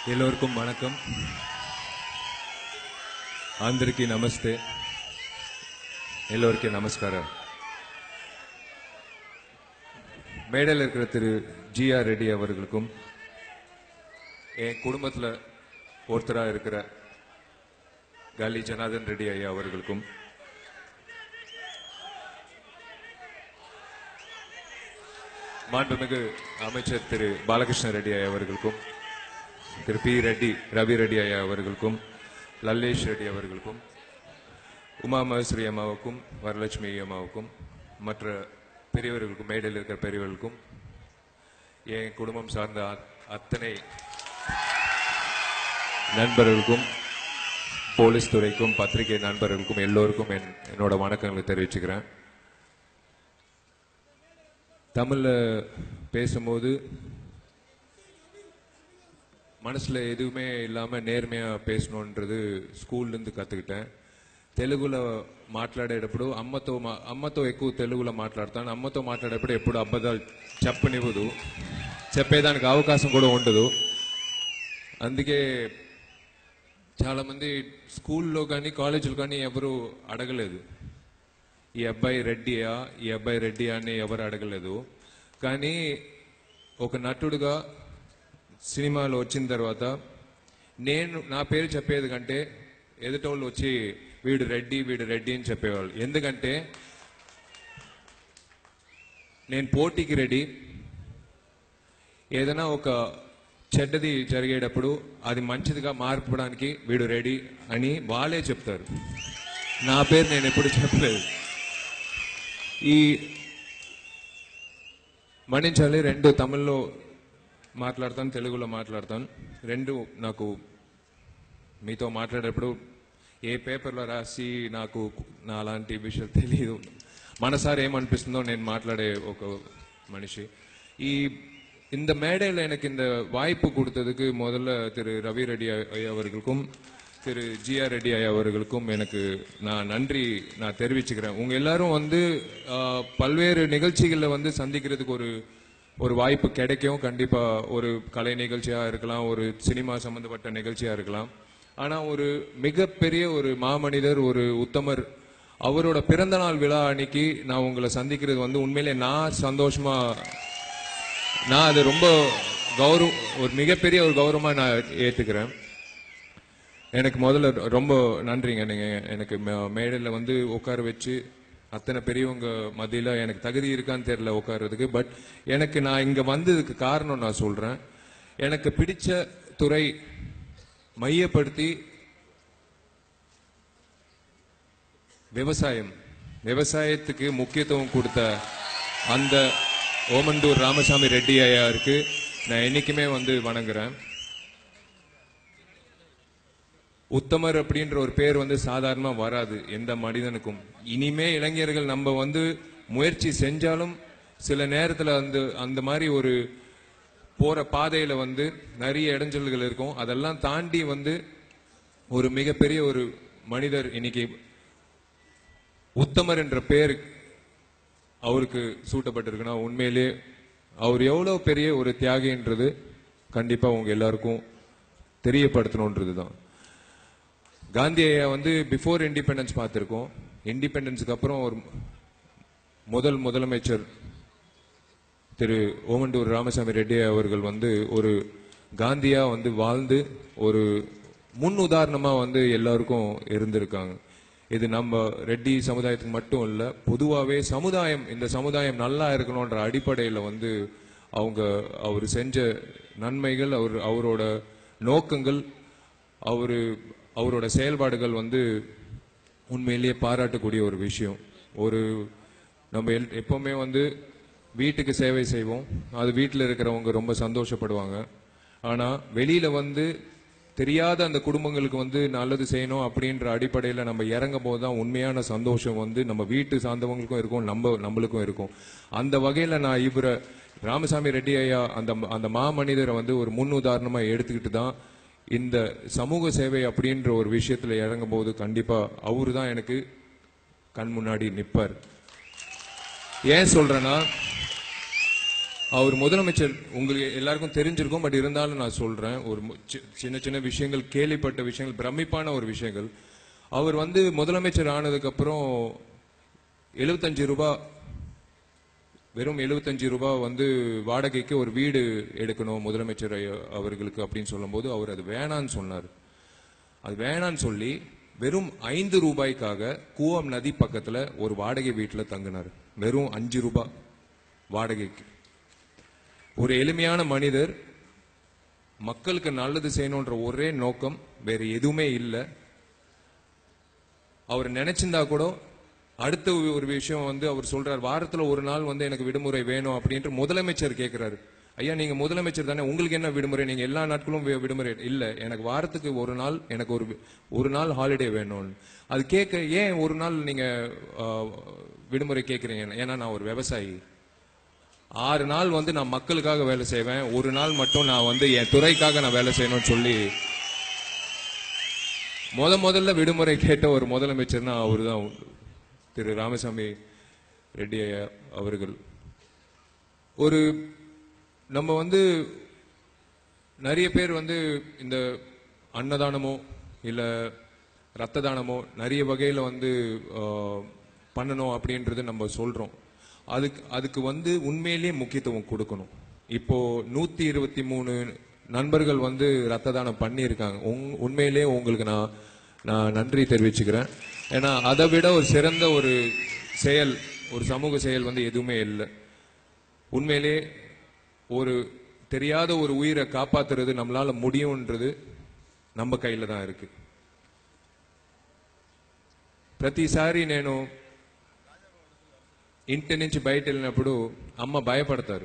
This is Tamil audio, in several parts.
ఎల్లరికం వణకం అందరికీ నమస్తే எல்லோருக்கும் நமஸ்காரம் மேடையில் இருக்கிற திரு ஜி ஆர் ரெட்டி அவர்களுக்கும் என் குடும்பத்தில் ஒருத்தராக இருக்கிற காலி ஜனார்தன் ரெட்டி ஐயா அவர்களுக்கும் மாண்புமிகு அமைச்சர் திரு பாலகிருஷ்ண ரெட்டி ஐயா அவர்களுக்கும் திரு பி ரெட்டி ரவி ரெட்டி ஐயா அவர்களுக்கும் லல்லேஷ் ரெட்டி அவர்களுக்கும் உமா மகேஸ்வரி அம்மாவுக்கும் வரலட்சுமி அம்மாவுக்கும் மற்ற பெரியவர்களுக்கும் மேடையில் இருக்கிற பெரியவர்களுக்கும் என் குடும்பம் சார்ந்த அ- அத்தனை நண்பர்களுக்கும் போலீஸ் துறைக்கும் பத்திரிகை நண்பர்களுக்கும் எல்லோருக்கும் என் என்னோட வணக்கங்களை தெரிவிச்சுக்கிறேன் தமிழ்ல பேசும்போது మనసులో ఎదుగుమే ఇல்லாம నేర్మయా పేసணுன்றது స్కూల్ నుంచి కத்துக்கிட்டேன் తెలుగులో మాట్లాడేటప్పుడు అమ్మతో మా- అమ్మతో ఎక్కువ తెలుగులో మాట్లాడతాను అమ్మతో మాట్లాడేటప్పుడు ఎప్పుడు అబద్ధాలు చెప్పనివ్వదు చెప్పేదానికి అవకాశం కూడా ఉండదు అందుకే చాలా మంది స్కూల్లో కానీ కాలేజీలో కానీ ఎవరు అడగలేదు ఈ అబ్బాయి రెడ్డియా ఈ అబ్బాయి రెడ్డియా అని ఎవరు అడగలేదు కానీ ఒక నటుడుగా సినిమాలో వచ్చిన తర్వాత నేను నా పేరు చెప్పేది కంటే ఎదుటోళ్ళు వచ్చి వీడు రెడ్డి వీడు రెడ్డి అని చెప్పేవాళ్ళు ఎందుకంటే నేను పోటీకి రెడీ ఏదైనా ఒక చెడ్డది జరిగేటప్పుడు అది మంచిదిగా మార్పడానికి వీడు రెడీ అని వాళ్ళే చెప్తారు నా పేరు నేను ఎప్పుడు చెప్పలేదు ఈ మన్నించాలి రెండు తమిళ్లో మాట్లాడతాను తెలుగులో మాట్లాడతాను రెండు నాకు మీతో మాట్లాడేటప్పుడు ఏ పేపర్లో రాసి నాకు నా అలాంటి విషయాలు తెలియదు మనసారి ఏమనిపిస్తుందో నేను మాట్లాడే ఒక మనిషి ఈ இந்த மேடையில் எனக்கு இந்த வாய்ப்பு கொடுத்ததுக்கு முதல்ல திரு ரவி ரெட்டி ஐயா அவர்களுக்கும் திரு ஜி ஆர் ரெட்டி ஐயா அவர்களுக்கும் எனக்கு நான் நன்றி நான் தெரிவிச்சுக்கிறேன் உங்க எல்லாரும் வந்து ஆஹ், பல்வேறு நிகழ்ச்சிகளில் வந்து சந்திக்கிறதுக்கு ஒரு ஒரு வாய்ப்பு கிடைக்கும் கண்டிப்பா ஒரு கலை நிகழ்ச்சியா இருக்கலாம் ஒரு சினிமா சம்பந்தப்பட்ட நிகழ்ச்சியா இருக்கலாம் ஆனா ஒரு மிகப்பெரிய ஒரு மாமனிதர் ஒரு உத்தமர் அவரோட பிறந்த நாள் விழா அன்னைக்கு நான் உங்களை சந்திக்கிறது வந்து உண்மையிலே நான் சந்தோஷமா நான் அது ரொம்ப கௌரவ ஒரு மிகப்பெரிய ஒரு கௌரவமா நான் ஏத்துக்கிறேன் எனக்கு முதல்ல ரொம்ப நன்றிங்க நீங்க எனக்கு மே- மேடையில வந்து உட்கார வச்சு அத்தனை பெரியவங்க மத்தியில எனக்கு தகுதி இருக்கான்னு தெரியல உட்கார்றதுக்கு பட் எனக்கு நான் இங்க வந்ததுக்கு காரணம் நான் சொல்றேன் எனக்கு பிடிச்ச துறை மையப்படுத்தி விவசாயம் விவசாயத்துக்கு முக்கியத்துவம் கொடுத்த அந்த ஓமந்தூர் ராமசாமி ரெட்டி ஐயாருக்கு நான் என்னைக்குமே வந்து வணங்குறேன் உத்தமர் அப்படின்ற ஒரு பேர் வந்து சாதாரணமா வராது எந்த மனிதனுக்கும் இனிமே இளைஞர்கள் நம்ம வந்து முயற்சி செஞ்சாலும் சில நேரத்துல அந்த அந்த மாதிரி ஒரு போற பாதையில வந்து நிறைய இடைஞ்சல்கள் இருக்கும் அதெல்லாம் தாண்டி வந்து ஒரு மிகப்பெரிய ஒரு மனிதர் இன்னைக்கு உத்தமர் என்ற பெயர் அவருக்கு சூட்டப்பட்டிருக்குன்னா உண்மையிலே அவர் எவ்வளவு பெரிய ஒரு தியாகின்றது கண்டிப்பா உங்க எல்லாருக்கும் தெரியப்படுத்தணுன்றது தான் காந்தி ஐயா வந்து பிஃபோர் இண்டிபெண்டன்ஸ் பார்த்திருக்கோம் இண்டிபெண்டன்ஸுக்கு அப்புறம் ஒரு முதல் முதலமைச்சர் திரு ஓமண்டூர் ராமசாமி ரெட்டி அவர்கள் வந்து ஒரு காந்தியா வந்து வாழ்ந்து ஒரு முன் உதாரணமா வந்து எல்லாருக்கும் இருந்திருக்காங்க இது நம்ம ரெட்டி சமுதாயத்துக்கு மட்டும் இல்ல பொதுவாவே சமுதாயம் இந்த சமுதாயம் நல்லா இருக்கணும்ன்ற அடிப்படையில வந்து அவங்க அவர் செஞ்ச நன்மைகள் அவர் அவரோட நோக்கங்கள் அவரு அவரோட செயல்பாடுகள் வந்து உண்மையிலேயே பாராட்டக்கூடிய ஒரு விஷயம் ஒரு நம்ம எல்- எப்பவுமே வந்து வீட்டுக்கு சேவை செய்வோம் அது வீட்டில் இருக்கிறவங்க ரொம்ப சந்தோஷப்படுவாங்க ஆனா வெளியில வந்து தெரியாத அந்த குடும்பங்களுக்கு வந்து நல்லது செய்யணும் அப்படின்ற அடிப்படையில நம்ம இறங்கும் போது தான் உண்மையான சந்தோஷம் வந்து நம்ம வீட்டு சார்ந்தவங்களுக்கும் இருக்கும் நம்ம நம்மளுக்கும் இருக்கும் அந்த வகையில நான் இவரை ராமசாமி ரெட்டி ஐயா அந்த அந்த மாமனிதரை வந்து ஒரு முன் உதாரணமா எடுத்துக்கிட்டு தான் இந்த சமூக சேவை அப்படின்ற ஒரு விஷயத்துல இறங்கும் போது கண்டிப்பா அவரு தான் எனக்கு கண் முன்னாடி நிப்பார் ஏன் சொல்றேன்னா அவர் முதலமைச்சர் உங்களுக்கு எல்லாருக்கும் தெரிஞ்சிருக்கும் பட் இருந்தாலும் நான் சொல்றேன் ஒரு மு- சி- சின்ன சின்ன விஷயங்கள் கேள்விப்பட்ட விஷயங்கள் பிரமிப்பான ஒரு விஷயங்கள் அவர் வந்து முதலமைச்சர் ஆனதுக்கு அப்புறம் எழுபத்தஞ்சு ரூபாய் வெறும் 75 ரூபாய் வந்து வாடகைக்கு ஒரு வீடு எடுக்கணும் முதலமைச்சர் ஐயா- அவர்களுக்கு அப்படின்னு சொல்லும்போது அவர் அது வேணான்னு சொன்னார் அது வேணான்னு சொல்லி வெறும் ஐந்து ரூபாய்க்காக கூவம் நதி பக்கத்துல ஒரு வாடகை வீட்டுல தங்கினார் வெறும் அஞ்சு ரூபாய் வாடகைக்கு ஒரு எளிமையான மனிதர் மக்களுக்கு நல்லது செய்யணுன்ற ஒரே நோக்கம் வேற எதுவுமே இல்லை அவர் நினைச்சிருந்தா கூட அடுத்த ஒரு விஷயம் வந்து அவர் சொல்றார் வாரத்துல ஒரு நாள் வந்து எனக்கு விடுமுறை வேணும் அப்படின்ட்டு முதலமைச்சர் கேட்கிறாரு ஐயா நீங்க முதலமைச்சர் தானே உங்களுக்கு என்ன விடுமுறை நீங்க எல்லா நாட்களும் வி- விடுமுறை இல்ல எனக்கு வாரத்துக்கு ஒரு நாள் எனக்கு ஒரு வி- ஒரு நாள் ஹாலிடே வேணும் அது கேட்க ஏன் ஒரு நாள் நீங்க ஆ, விடுமுறை கேட்கறீங்க ஏன்னா நான் ஒரு விவசாயி ஆறு நாள் வந்து நான் மக்களுக்காக வேலை செய்வேன் ஒரு நாள் மட்டும் நான் வந்து என் துறைக்காக நான் வேலை செய்யணும்னு சொல்லி முத முதல்ல விடுமுறை கேட்ட ஒரு முதலமைச்சர்னா அவர்தான் திரு ராமசாமி ரெட்டி ஐயா அவர்கள் ஒரு நம்ம வந்து நிறைய பேர் வந்து இந்த அன்னதானமோ இல்ல ரத்த தானமோ நிறைய வகையில வந்து ஆஹ், பண்ணணும் அப்படின்றது நம்ம சொல்றோம் அதுக்கு அதுக்கு வந்து உண்மையிலேயே முக்கியத்துவம் கொடுக்கணும் இப்போ நூத்தி இருபத்தி மூணு நண்பர்கள் வந்து ரத்த தானம் பண்ணியிருக்காங்க உங்- உண்மையிலேயே உங்களுக்கு நான் நான் நன்றி தெரிவிச்சுக்கிறேன் ஏன்னா அதை விட ஒரு சிறந்த ஒரு செயல் ஒரு சமூக செயல் வந்து எதுவுமே இல்லை உண்மையிலே ஒரு தெரியாத ஒரு உயிரை காப்பாத்துறது நம்மளால முடியும்ன்றது நம்ம கையில தான் இருக்கு ప్రతిసారి నేను ఇంటి నుంచి బయట వెళ్ళినప్పుడు అమ్మ భయపడతారు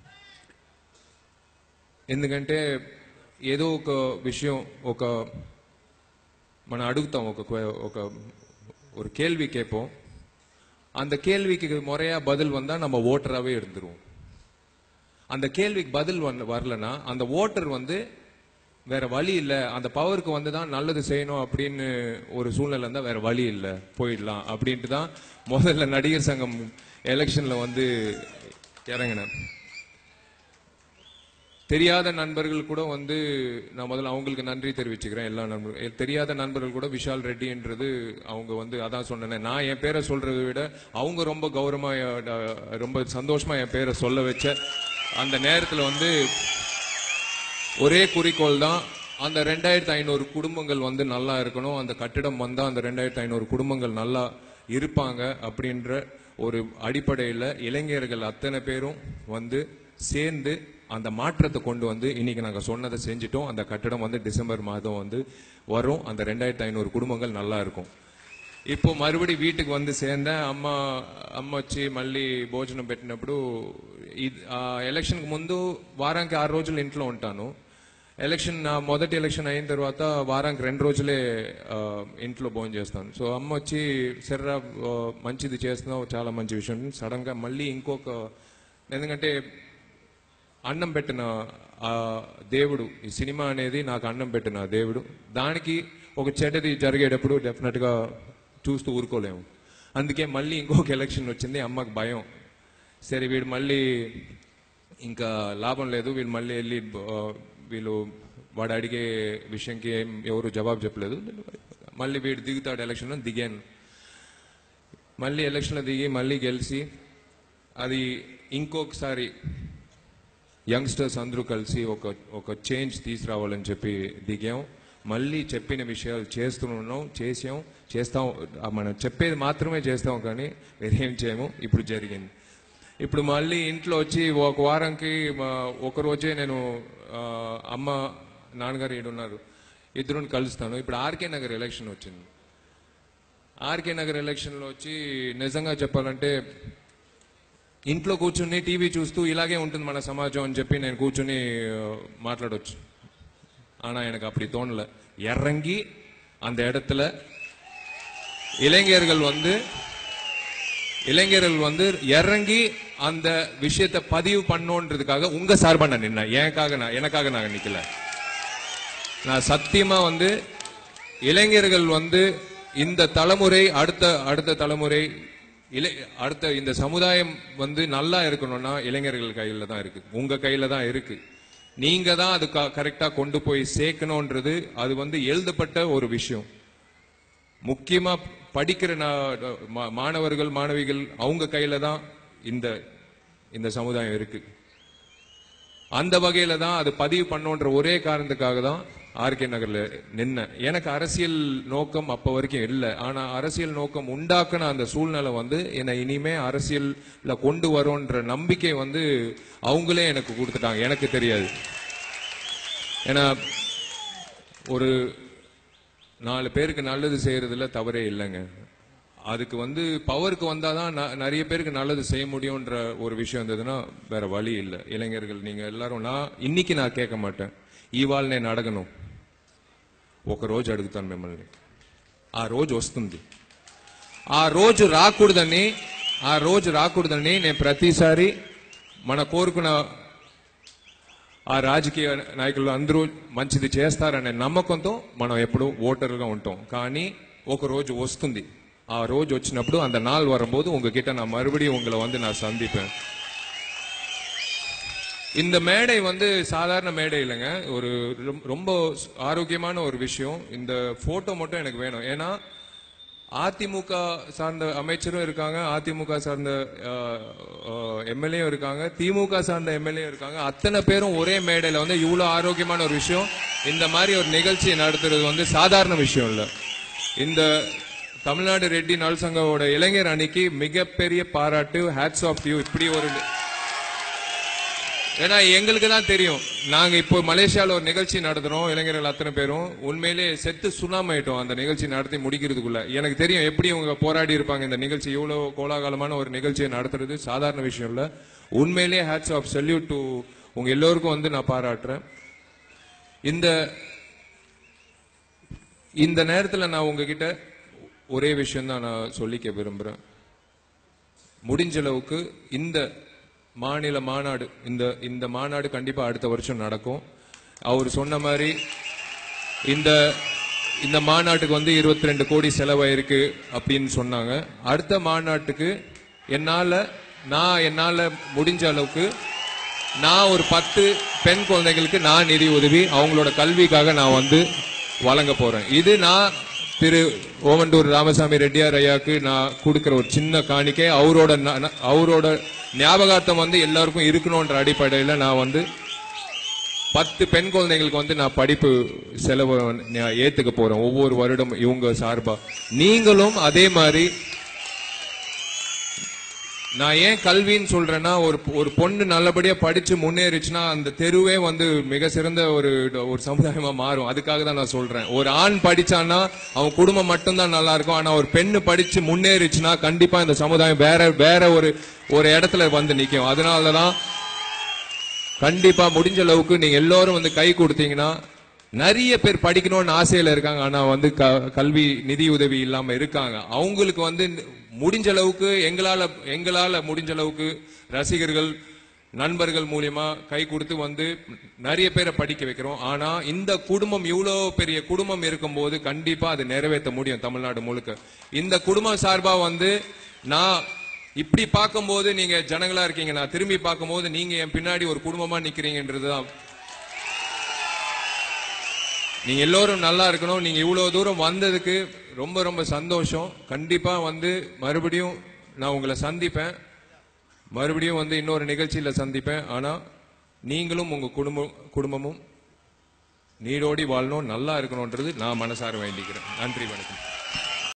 ఎందుకంటే ఏదో ఒక విషయం ఒక మనం అడుగుతాం ఒక క్వ- ఒక ஒரு கேள்வி கேட்போம் அந்த கேள்விக்கு முறையா பதில் வந்தா நம்ம ஓட்டராகவே இருந்துருவோம் அந்த கேள்விக்கு பதில் வந்து வரலனா அந்த ஓட்டர் வந்து வேற வழி இல்ல அந்த பவருக்கு வந்து தான் நல்லது செய்யணும் அப்படின்னு ஒரு சூழ்நிலை இருந்தா வேற வழி இல்ல போயிடலாம் அப்படின்ட்டு தான் முதல்ல நடிகர் சங்கம் எலெக்ஷன்ல வந்து இறங்கினேன் தெரியாத நண்பர்கள் கூட வந்து நான் முதல்ல அவங்களுக்கு நன்றி தெரிவிச்சுக்கிறேன் எல்லா நண்பர்கள் தெரியாத நண்பர்கள் கூட விஷால் ரெட்டின்றது அவங்க வந்து அதான் சொன்னேன் நான் என் பேரை சொல்றதை விட அவங்க ரொம்ப கௌரவமா அஹ், ரொம்ப சந்தோஷமா என் பேரை சொல்ல வச்ச அந்த நேரத்துல வந்து ஒரே குறிக்கோள் தான் அந்த ரெண்டாயிரத்தி ஐநூறு குடும்பங்கள் வந்து நல்லா இருக்கணும் அந்த கட்டிடம் வந்தா அந்த ரெண்டாயிரத்தி ஐநூறு குடும்பங்கள் நல்லா இருப்பாங்க அப்படின்ற ஒரு அடிப்படையில் இளைஞர்கள் அத்தனை பேரும் வந்து சேர்ந்து அந்த மாற்றத்தை கொண்டு வந்து இன்னைக்கு நாங்க சொன்னதை செஞ்சுட்டோம் அந்த கட்டிடம் வந்து டிசம்பர் மாதம் வந்து வரும் அந்த ரெண்டாயிரத்தி ஐநூறு குடும்பங்கள் நல்லா இருக்கும் இப்போ మరుబడి వీటికి వంది సేందా అమ్మ అమ్మ వచ్చి మళ్ళీ భోజనం పెట్టినప్పుడు ఇది- ఆ ఎలక్షన్కి ముందు వారానికి ఆరు రోజులు ఇంట్లో ఉంటాను ఎలక్షన్ నా మొదటి ఎలక్షన్ అయిన తర్వాత వారానికి రెండు రోజులే ఆ, ఇంట్లో భోజనం చేస్తాను సో అమ్మ వచ్చి సర్రా ఆ, మంచిది చేస్తున్నావు చాలా మంచి విషయం సడన్ గా మళ్ళీ ఇంకొక ఎందుకంటే అన్నం పెట్టిన ఆ దేవుడు ఈ సినిమా అనేది నాకు అన్నం పెట్టిన ఆ దేవుడు దానికి ఒక చెడ్డది జరిగేటప్పుడు డెఫినెట్ గా చూస్తూ ఊరుకోలేము అందుకే మళ్ళీ ఇంకొక ఎలక్షన్ వచ్చింది అమ్మకు భయం సరే వీడు మళ్ళీ ఇంకా లాభం లేదు వీళ్ళు మళ్ళీ వెళ్ళి ఆ, వీళ్ళు వాడు అడిగే విషయంకి ఏం ఎవరు జవాబు చెప్పలేదు మళ్ళీ వీడు దిగుతాడు ఎలక్షన్లో దిగాను మళ్ళీ ఎలక్షన్లో దిగి మళ్ళీ గెలిచి అది ఇంకొకసారి యంగ్స్టర్స్ అందరూ కలిసి ఒక ఒక చేంజ్ తీసుకురావాలని చెప్పి దిగాం మళ్ళీ చెప్పిన విషయాలు చేస్తున్నాం చేసాం చేస్తాం ఆ మనం చెప్పేది మాత్రమే చేస్తాం కానీ వేరేం చేయము ఇప్పుడు జరిగింది ఇప్పుడు మళ్ళీ ఇంట్లో వచ్చి ఒక వారంకి మా- ఒక రోజే నేను ఆ, అమ్మ నాన్నగారు ఏడున్నారు ఇద్దరుని కలుస్తాను ఇప్పుడు ఆర్కే నగర్ ఎలక్షన్ వచ్చింది ఆర్కే నగర్ ఎలక్షన్లో వచ్చి నిజంగా చెప్పాలంటే ఇంట్లో కూర్చుని టీవీ చూస్తూ ఇలాగే ఉంటుంది మన సమాజం అని చెప్పి నేను కూర్చుని ఆ, మాట్లాడొచ్చు ஆனா எனக்கு அப்படி தோணல இறங்கி அந்த இடத்துல இளைஞர்கள் வந்து இளைஞர்கள் வந்து இறங்கி அந்த விஷயத்தை பதிவு பண்ணோன்றதுக்காக உங்க சார்பா நான் நின்னேன் எனக்காக நான் எனக்காக நான் நிக்கல நான் சத்தியமா வந்து இளைஞர்கள் வந்து இந்த தலைமுறை அடுத்த அடுத்த தலைமுறை இளை அடுத்த இந்த சமுதாயம் வந்து நல்லா இருக்கணும்னா இளைஞர்கள் கையில தான் இருக்கு உங்க கையில தான் இருக்கு நீங்க தான் அது கரெக்டா கொண்டு போய் சேர்க்கணும்ன்றது அது வந்து எழுதப்பட்ட ஒரு விஷயம் முக்கியமா படிக்கிற நா- மா- மாணவர்கள் மாணவிகள் அவங்க கையில தான் இந்த இந்த சமுதாயம் இருக்கு அந்த வகையில தான் அது பதிவு பண்ணோன்ற ஒரே காரணத்துக்காக தான் ஆர்கே நகர்ல நின்ன எனக்கு அரசியல் நோக்கம் அப்ப வரைக்கும் இல்லை ஆனா அரசியல் நோக்கம் உண்டாக்குன அந்த சூழ்நிலை வந்து என்னை இனிமே அரசியல்ல கொண்டு வரோன்ற நம்பிக்கை வந்து அவங்களே எனக்கு கொடுத்துட்டாங்க எனக்கு தெரியாது ஏன்னா ஒரு நாலு பேருக்கு நல்லது செய்யறதுல தவறே இல்லைங்க அதுக்கு வந்து பவருக்கு வந்தாதான் ந- நிறைய பேருக்கு நல்லது செய்ய முடியும்ன்ற ஒரு விஷயம் இருந்ததுன்னா வேற வழி இல்லை இளைஞர்கள் நீங்க எல்லாரும் நான் இன்னைக்கு நான் కేక మాటేన్ ఇవాళ నేను అడగను ఒక రోజు అడుగుతాను మిమ్మల్ని ఆ రోజు వస్తుంది ఆ రోజు రాకూడదని ఆ రోజు రాకూడదని నేను ప్రతిసారి మన కోరుకున్న ఆ రాజకీయ నాయకులు అందరూ మంచిది చేస్తారనే నమ్మకంతో మనం ఎప్పుడు ఓటర్గా ఉంటాం కానీ ఒక రోజు వస్తుంది ఆ రోజు వచ్చినప్పుడు அந்த நாள் வரும்போது உங்ககிட்ட நான் மறுபடியும் உங்களை வந்து நான் சந்திப்பேன் இந்த மேடை வந்து சாதாரண மேடை இல்லைங்க ஒரு ரொம்ப- ரொம்ப ஆரோக்கியமான ஒரு விஷயம் இந்த போட்டோ மட்டும் எனக்கு வேணும் ஏன்னா அதிமுக சார்ந்த அமைச்சரும் இருக்காங்க அதிமுக சார்ந்த எம்எல்ஏ இருக்காங்க திமுக சார்ந்த எம்எல்ஏ இருக்காங்க அத்தனை பேரும் ஒரே மேடையில வந்து இவ்வளவு ஆரோக்கியமான ஒரு விஷயம் இந்த மாதிரி ஒரு நிகழ்ச்சி நடத்துறது வந்து சாதாரண விஷயம் இல்ல இந்த தமிழ்நாடு ரெட்டி நல் சங்கவோட இளைஞர் அணிக்கு மிகப்பெரிய பாராட்டு ஹேட்ஸ் ஆஃப் யூ இப்படி ஒரு ஏன்னா எங்களுக்கு தான் தெரியும் நாங்க இப்போ மலேசியால ஒரு நிகழ்ச்சி நடத்துறோம் இளைஞர்கள் அத்தனை பேரும் உண்மையிலே செத்து சுண்ணாமாயிட்டோம் அந்த நிகழ்ச்சி நடத்தி முடிக்கிறதுக்குள்ள எனக்கு தெரியும் எப்படி இவங்க போராடி இருப்பாங்க இந்த நிகழ்ச்சி இவ்வளவு கோலாகலமான ஒரு நிகழ்ச்சியை நடத்துறது சாதாரண விஷயம் இல்ல உண்மையிலேயே ஹேட்ஸ் ஆஃப் சல்யூட் டு உங்க எல்லோருக்கும் வந்து நான் பாராட்டுறேன் இந்த இந்த நேரத்துல நான் உங்ககிட்ட ஒரே விஷயம் தான் நான் சொல்லிக்க விரும்புறேன் முடிஞ்ச அளவுக்கு இந்த மாநில மாநாடு இந்த இந்த மாநாடு கண்டிப்பா அடுத்த வருஷம் நடக்கும் அவர் சொன்ன மாதிரி இந்த இந்த மாநாட்டுக்கு வந்து 22 ரெண்டு கோடி செலவாயிருக்கு அப்படின்னு சொன்னாங்க அடுத்த மாநாட்டுக்கு என்னால நான் என்னால முடிஞ்ச அளவுக்கு நான் ஒரு பத்து பெண் குழந்தைகளுக்கு நான் நிதி உதவி அவங்களோட கல்விக்காக நான் வந்து வழங்க போறேன் இது நான் திரு ஓமண்டூர் ராமசாமி ரெட்டியார் ஐயாக்கு நான் கொடுக்கிற ஒரு சின்ன காணிக்கை அவரோட ந- ந- அவரோட ஞாபகார்த்தம் வந்து எல்லாருக்கும் இருக்கணும்ன்ற அடிப்படையில் நான் வந்து பத்து பெண் குழந்தைங்களுக்கு வந்து நான் படிப்பு செலவு நான் ஏத்துக்க போறேன் ஒவ்வொரு வருடம் இவங்க சார்பா நீங்களும் அதே மாதிரி நான் ஏன் கல்வின்னு சொல்றேன்னா ஒரு ஒரு பொண்ணு நல்லபடியா படிச்சு முன்னேறிச்சுன்னா அந்த தெருவே வந்து மிக சிறந்த ஒரு ஒரு சமுதாயமா மாறும் அதுக்காக தான் நான் சொல்றேன் ஒரு ஆண் படிச்சான்னா அவன் குடும்பம் மட்டும்தான் நல்லா இருக்கும் ஆனா ஒரு பெண்ணு படிச்சு முன்னேறிச்சுன்னா கண்டிப்பா இந்த சமுதாயம் வேற வேற ஒரு ஒரு இடத்துல வந்து நிக்கும் அதனாலதான் கண்டிப்பா முடிஞ்ச அளவுக்கு நீங்க எல்லாரும் வந்து கை கொடுத்தீங்கன்னா நிறைய பேர் படிக்கணும்னு ஆசையில இருக்காங்க ஆனா வந்து க- கல்வி நிதி உதவி இல்லாம இருக்காங்க அவங்களுக்கு வந்து முடிஞ்ச அளவுக்கு எங்களால எங்களால முடிஞ்ச அளவுக்கு ரசிகர்கள் நண்பர்கள் மூலியமா கை கொடுத்து வந்து நிறைய பேரை படிக்க வைக்கிறோம் ஆனா இந்த குடும்பம் இவ்வளவு பெரிய குடும்பம் இருக்கும்போது கண்டிப்பா அது நிறைவேற்ற முடியும் தமிழ்நாடு முழுக்க இந்த குடும்பம் சார்பா வந்து நான் இப்படி பார்க்கும்போது நீங்க ஜனங்களா இருக்கீங்க நான் திரும்பி பார்க்கும்போது நீங்க என் பின்னாடி ஒரு குடும்பமா நிக்கிறீங்கன்றதுதான் நீங்க எல்லோரும் நல்லா இருக்கணும் நீங்க இவ்வளவு தூரம் வந்ததுக்கு ரொம்ப ரொம்ப சந்தோஷம் கண்டிப்பா வந்து மறுபடியும் நான் உங்களை சந்திப்பேன் மறுபடியும் வந்து இன்னொரு நிகழ்ச்சியில சந்திப்பேன் ஆனா நீங்களும் உங்க குடும்பம் குடும்பமும் நீடோடி வாழணும் நல்லா இருக்கணும்ன்றது நான் மனசார வேண்டிக்கிறேன் நன்றி வணக்கம்